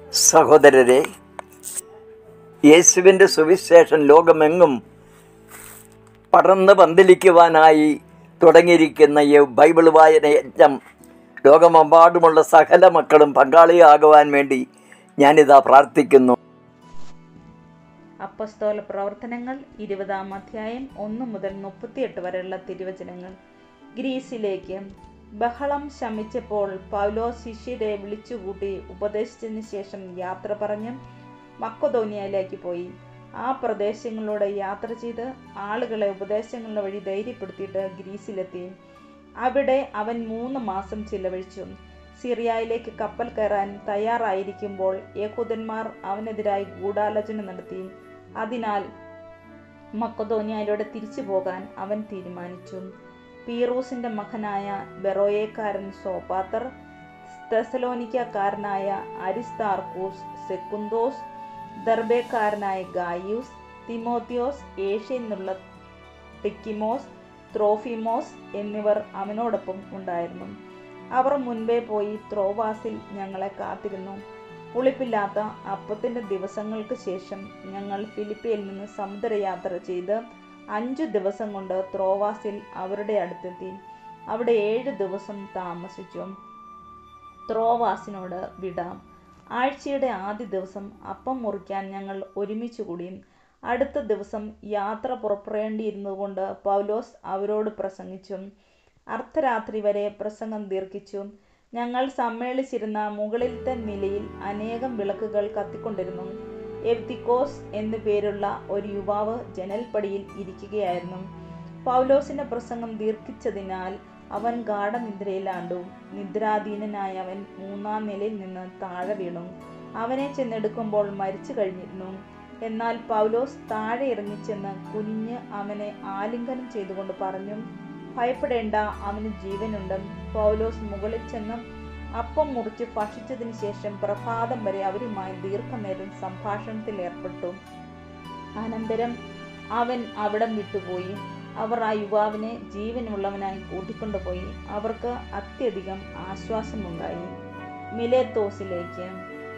സഹോദരരെ യേശുവിൻ്റെ സുവിശേഷം ലോകമെങ്ങും പടർന്ന് പന്തലിക്കുവാനായി തുടങ്ങിയിരിക്കുന്ന ഈ ബൈബിൾ വായനയജ്ഞം ലോകമെമ്പാടുമുള്ള സകല മക്കളും പങ്കാളിയാകുവാൻ വേണ്ടി ഞാനിതാ പ്രാർത്ഥിക്കുന്നു അപ്പസ്തോല പ്രവർത്തനങ്ങൾ ഇരുപതാം അധ്യായം ഒന്ന് മുതൽ മുപ്പത്തിയെട്ട് വരെയുള്ള തിരുവചനങ്ങൾ ഗ്രീസിലേക്ക് ബഹളം ശമിച്ചപ്പോൾ പൗലോ ശിഷ്യരെ വിളിച്ചുകൂട്ടി ഉപദേശിച്ചതിന് ശേഷം യാത്ര പറഞ്ഞ് മക്കതോനിയയിലേക്ക് പോയി ആ പ്രദേശങ്ങളിലൂടെ യാത്ര ചെയ്ത് ആളുകളെ ഉപദേശങ്ങളുടെ വഴി ധൈര്യപ്പെടുത്തിയിട്ട് ഗ്രീസിലെത്തി അവിടെ അവൻ മൂന്ന് മാസം ചിലവഴിച്ചു സിറിയയിലേക്ക് കപ്പൽ കയറാൻ തയ്യാറായിരിക്കുമ്പോൾ യഹൂദന്മാർ അവനെതിരായി ഗൂഢാലോചന നടത്തി അതിനാൽ മക്കതോനിയയിലൂടെ തിരിച്ചു പോകാൻ അവൻ തീരുമാനിച്ചു പീറൂസിന്റെ മകനായ ബെറോയേക്കാരൻ സോപ്പാത്തർ തെസലോനിക്കാരനായ അരിസ്താർക്കൂസ് സെക്കുന്തോസ് ദർബേക്കാരനായ ഗായൂസ് തിമോത്തിയോസ് ഏഷ്യയിൽ നിന്നുള്ള ടിക്കിമോസ് ത്രോഫിമോസ് എന്നിവർ അവനോടൊപ്പം ഉണ്ടായിരുന്നു അവർ മുൻപേ പോയി ത്രോവാസിൽ ഞങ്ങളെ കാത്തിരുന്നു പുളിപ്പില്ലാത്ത അപ്പത്തിന്റെ ദിവസങ്ങൾക്ക് ശേഷം ഞങ്ങൾ ഫിലിപ്പിയിൽ നിന്ന് സമുദ്രയാത്ര ചെയ്ത് അഞ്ചു ദിവസം കൊണ്ട് ത്രോവാസിൽ അവരുടെ അടുത്തെത്തി അവിടെ ഏഴ് ദിവസം താമസിച്ചു ത്രോവാസിനോട് വിടാം ആഴ്ചയുടെ ആദ്യ ദിവസം അപ്പം മുറിക്കാൻ ഞങ്ങൾ ഒരുമിച്ച് കൂടി അടുത്ത ദിവസം യാത്ര പുറപ്പെടേണ്ടിയിരുന്നതുകൊണ്ട് പൗലോസ് അവരോട് പ്രസംഗിച്ചു അർദ്ധരാത്രി വരെ പ്രസംഗം ദീർഘിച്ചു ഞങ്ങൾ സമ്മേളിച്ചിരുന്ന മുകളിലത്തെ നിലയിൽ അനേകം വിളക്കുകൾ കത്തിക്കൊണ്ടിരുന്നു എവ്തിക്കോസ് എന്നു പേരുള്ള ഒരു യുവാവ് ജനൽപ്പടിയിൽ ഇരിക്കുകയായിരുന്നു പൗലോസിന്റെ പ്രസംഗം ദീർഘിച്ചതിനാൽ അവൻ ഗാഠനിദ്രയിലാണ്ടു നിദ്രാധീനനായ അവൻ മൂന്നാം നിലയിൽ നിന്ന് താഴെ വീണു അവനെ ചെന്നെടുക്കുമ്പോൾ മരിച്ചു കഴിഞ്ഞിരുന്നു എന്നാൽ പൗലോസ് താഴെ ഇറങ്ങിച്ചെന്ന് കുനിഞ്ഞ് അവനെ ആലിംഗനം ചെയ്തുകൊണ്ട് പറഞ്ഞു ഭയപ്പെടേണ്ട അവന് ജീവനുണ്ട് പൗലോസ് മുകളിൽ ചെന്ന് അപ്പം മുറിച്ച് ഭക്ഷിച്ചതിന് ശേഷം പ്രഭാതം വരെ അവരുമായി ദീർഘനേരം സംഭാഷണത്തിൽ ഏർപ്പെട്ടു അനന്തരം അവൻ അവിടം വിട്ടുപോയി അവർ ആ യുവാവിനെ ജീവനുള്ളവനായി കൂട്ടിക്കൊണ്ടുപോയി അവർക്ക് അത്യധികം ആശ്വാസമുണ്ടായി മിലേത്തോസിലേക്ക്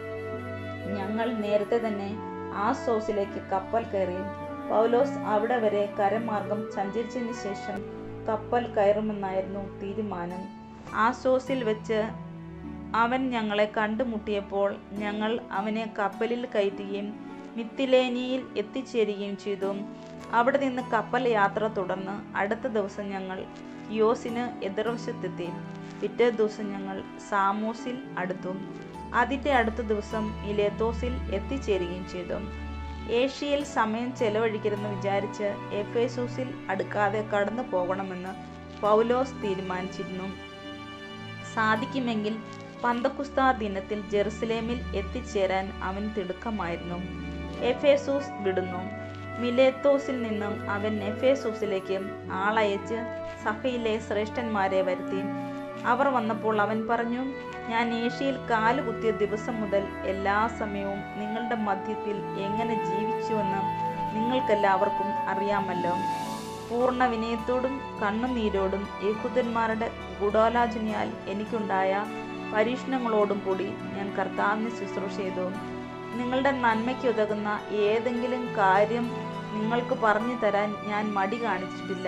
ഞങ്ങൾ നേരത്തെ തന്നെ ആ സോസിലേക്ക് കപ്പൽ കയറി പൗലോസ് അവിടെ വരെ കരമാർഗം സഞ്ചരിച്ചതിന് ശേഷം കപ്പൽ കയറുമെന്നായിരുന്നു തീരുമാനം ആ സോസിൽ വെച്ച് അവൻ ഞങ്ങളെ കണ്ടുമുട്ടിയപ്പോൾ ഞങ്ങൾ അവനെ കപ്പലിൽ കയറ്റുകയും മിത്തിലേനിയിൽ എത്തിച്ചേരുകയും ചെയ്തു അവിടെ നിന്ന് കപ്പൽ യാത്ര തുടർന്ന് അടുത്ത ദിവസം ഞങ്ങൾ യോസിന് എതിർവശത്തെത്തി പിറ്റേ ദിവസം ഞങ്ങൾ സാമോസിൽ അടുത്തു അതിൻ്റെ അടുത്ത ദിവസം ഇലേത്തോസിൽ എത്തിച്ചേരുകയും ചെയ്തു ഏഷ്യയിൽ സമയം ചെലവഴിക്കരുതെന്ന് വിചാരിച്ച് എഫേസൂസിൽ അടുക്കാതെ കടന്നു പോകണമെന്ന് പൗലോസ് തീരുമാനിച്ചിരുന്നു സാധിക്കുമെങ്കിൽ പന്തക്കുസ്ത ദിനത്തിൽ ജെറുസലേമിൽ എത്തിച്ചേരാൻ അവൻ തിടുക്കമായിരുന്നു എഫേസൂസ് വിടുന്നു മിലേത്തോസിൽ നിന്നും അവൻ എഫേസൂസിലേക്ക് ആളയച്ച് സഭയിലെ ശ്രേഷ്ഠന്മാരെ വരുത്തി അവർ വന്നപ്പോൾ അവൻ പറഞ്ഞു ഞാൻ ഏഷ്യയിൽ കാലുകുത്തിയ ദിവസം മുതൽ എല്ലാ സമയവും നിങ്ങളുടെ മധ്യത്തിൽ എങ്ങനെ ജീവിച്ചുവെന്ന് നിങ്ങൾക്കെല്ലാവർക്കും അറിയാമല്ലോ പൂർണ്ണ വിനയത്തോടും കണ്ണുനീരോടും യഹൂദന്മാരുടെ ഗൂഢാലോചനയാൽ എനിക്കുണ്ടായ പരീക്ഷണങ്ങളോടും കൂടി ഞാൻ കർത്താവിന് ശുശ്രൂഷ ചെയ്തു നിങ്ങളുടെ നന്മയ്ക്കുതകുന്ന ഏതെങ്കിലും കാര്യം നിങ്ങൾക്ക് പറഞ്ഞു തരാൻ ഞാൻ മടി കാണിച്ചിട്ടില്ല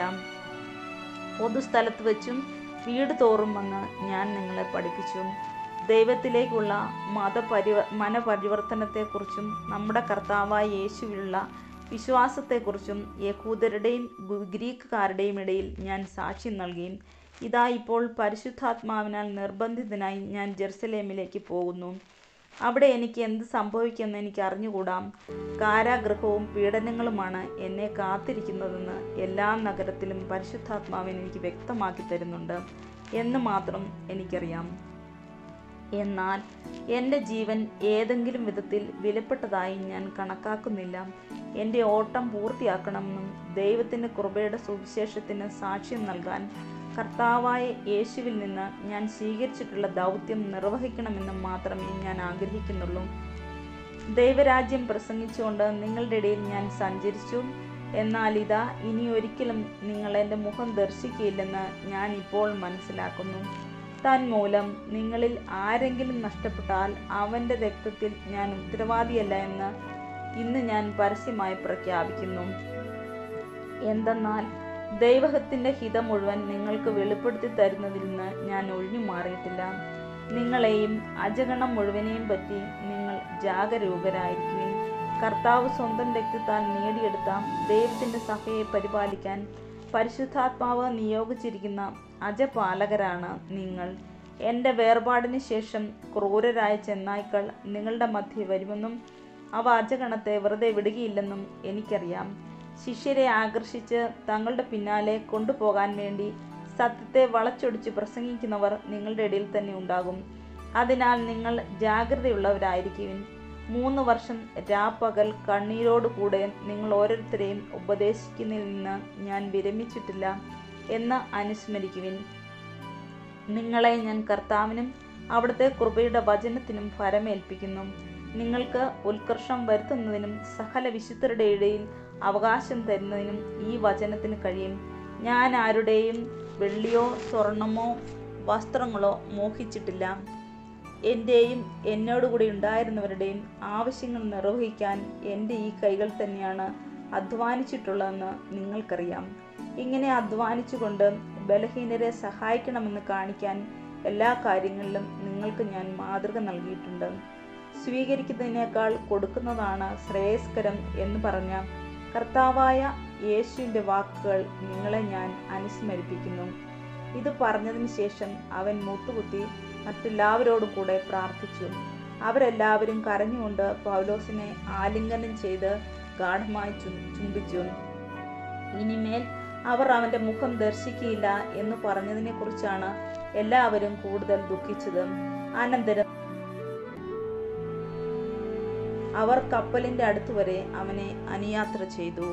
പൊതുസ്ഥലത്ത് വെച്ചും വീട് തോറും വന്ന് ഞാൻ നിങ്ങളെ പഠിപ്പിച്ചു ദൈവത്തിലേക്കുള്ള മതപരിവ മനപരിവർത്തനത്തെക്കുറിച്ചും നമ്മുടെ കർത്താവായ യേശുവിലുള്ള വിശ്വാസത്തെക്കുറിച്ചും യഹൂദരുടെയും ഗ്രീക്കുകാരുടെയും ഇടയിൽ ഞാൻ സാക്ഷ്യം നൽകി ഇതാ ഇപ്പോൾ പരിശുദ്ധാത്മാവിനാൽ നിർബന്ധിതനായി ഞാൻ ജെറുസലേമിലേക്ക് പോകുന്നു അവിടെ എനിക്ക് എന്ത് സംഭവിക്കുമെന്ന് എനിക്ക് അറിഞ്ഞുകൂടാം കാരാഗൃഹവും പീഡനങ്ങളുമാണ് എന്നെ കാത്തിരിക്കുന്നതെന്ന് എല്ലാ നഗരത്തിലും പരിശുദ്ധാത്മാവിന് എനിക്ക് വ്യക്തമാക്കി തരുന്നുണ്ട് എന്ന് മാത്രം എനിക്കറിയാം എന്നാൽ എൻ്റെ ജീവൻ ഏതെങ്കിലും വിധത്തിൽ വിലപ്പെട്ടതായി ഞാൻ കണക്കാക്കുന്നില്ല എൻ്റെ ഓട്ടം പൂർത്തിയാക്കണമെന്നും ദൈവത്തിൻ്റെ കൃപയുടെ സുവിശേഷത്തിന് സാക്ഷ്യം നൽകാൻ കർത്താവായ യേശുവിൽ നിന്ന് ഞാൻ സ്വീകരിച്ചിട്ടുള്ള ദൗത്യം നിർവഹിക്കണമെന്നും മാത്രമേ ഞാൻ ആഗ്രഹിക്കുന്നുള്ളൂ ദൈവരാജ്യം പ്രസംഗിച്ചുകൊണ്ട് നിങ്ങളുടെ ഇടയിൽ ഞാൻ സഞ്ചരിച്ചു എന്നാൽ ഇതാ ഇനി ഒരിക്കലും നിങ്ങൾ എൻ്റെ മുഖം ദർശിക്കുകയില്ലെന്ന് ഞാൻ ഇപ്പോൾ മനസ്സിലാക്കുന്നു തന്മൂലം നിങ്ങളിൽ ആരെങ്കിലും നഷ്ടപ്പെട്ടാൽ അവൻ്റെ രക്തത്തിൽ ഞാൻ ഉത്തരവാദിയല്ല എന്ന് ഇന്ന് ഞാൻ പരസ്യമായി പ്രഖ്യാപിക്കുന്നു എന്തെന്നാൽ ദൈവത്തിൻ്റെ ഹിതം മുഴുവൻ നിങ്ങൾക്ക് വെളിപ്പെടുത്തി തരുന്നതിൽ നിന്ന് ഞാൻ ഒഴിഞ്ഞു മാറിയിട്ടില്ല നിങ്ങളെയും അജഗണം മുഴുവനെയും പറ്റി നിങ്ങൾ ജാഗരൂകരായിരിക്കുവിൻ കർത്താവ് സ്വന്തം രക്തത്താൽ നേടിയെടുത്ത ദൈവത്തിൻ്റെ സഭയെ പരിപാലിക്കാൻ പരിശുദ്ധാത്മാവ് നിയോഗിച്ചിരിക്കുന്ന അജപാലകരാണ് നിങ്ങൾ എൻ്റെ വേർപാടിന് ശേഷം ക്രൂരരായ ചെന്നായ്ക്കൾ നിങ്ങളുടെ മധ്യ വരുമെന്നും അവ അജഗണത്തെ വെറുതെ വിടുകയില്ലെന്നും എനിക്കറിയാം ശിഷ്യരെ ആകർഷിച്ച് തങ്ങളുടെ പിന്നാലെ കൊണ്ടുപോകാൻ വേണ്ടി സത്യത്തെ വളച്ചൊടിച്ച് പ്രസംഗിക്കുന്നവർ നിങ്ങളുടെ ഇടയിൽ തന്നെ ഉണ്ടാകും അതിനാൽ നിങ്ങൾ ജാഗ്രതയുള്ളവരായിരിക്കുവിൻ മൂന്ന് വർഷം രാപ്പകൽ കണ്ണീരോടുകൂടെ നിങ്ങൾ ഓരോരുത്തരെയും ഉപദേശിക്കുന്നതിൽ നിന്ന് ഞാൻ വിരമിച്ചിട്ടില്ല എന്ന് അനുസ്മരിക്കുവിൻ നിങ്ങളെ ഞാൻ കർത്താവിനും അവിടുത്തെ കൃപയുടെ വചനത്തിനും ഫലമേൽപ്പിക്കുന്നു നിങ്ങൾക്ക് ഉത്കർഷം വരുത്തുന്നതിനും സകല വിശുദ്ധരുടെ ഇടയിൽ അവകാശം തരുന്നതിനും ഈ വചനത്തിന് കഴിയും ഞാൻ ആരുടെയും വെള്ളിയോ സ്വർണമോ വസ്ത്രങ്ങളോ മോഹിച്ചിട്ടില്ല എൻ്റെയും എന്നോടുകൂടി ഉണ്ടായിരുന്നവരുടെയും ആവശ്യങ്ങൾ നിർവഹിക്കാൻ എൻ്റെ ഈ കൈകൾ തന്നെയാണ് അധ്വാനിച്ചിട്ടുള്ളതെന്ന് നിങ്ങൾക്കറിയാം ഇങ്ങനെ അധ്വാനിച്ചുകൊണ്ട് ബലഹീനരെ സഹായിക്കണമെന്ന് കാണിക്കാൻ എല്ലാ കാര്യങ്ങളിലും നിങ്ങൾക്ക് ഞാൻ മാതൃക നൽകിയിട്ടുണ്ട് സ്വീകരിക്കുന്നതിനേക്കാൾ കൊടുക്കുന്നതാണ് ശ്രേയസ്കരം എന്ന് പറഞ്ഞ കർത്താവായ യേശുവിൻ്റെ വാക്കുകൾ നിങ്ങളെ ഞാൻ അനുസ്മരിപ്പിക്കുന്നു ഇത് പറഞ്ഞതിന് ശേഷം അവൻ മുട്ടുകുത്തി മറ്റെല്ലാവരോടും കൂടെ പ്രാർത്ഥിച്ചു അവരെല്ലാവരും കരഞ്ഞുകൊണ്ട് പൗലോസിനെ ആലിംഗനം ചെയ്ത് ഗാഠമായി ചു ചുംബിച്ചു ഇനിമേൽ അവർ അവന്റെ മുഖം ദർശിക്കില്ല എന്ന് പറഞ്ഞതിനെ കുറിച്ചാണ് എല്ലാവരും കൂടുതൽ ദുഃഖിച്ചത് അനന്തരം അവർ കപ്പലിന്റെ അടുത്തുവരെ അവനെ അനുയാത്ര ചെയ്തു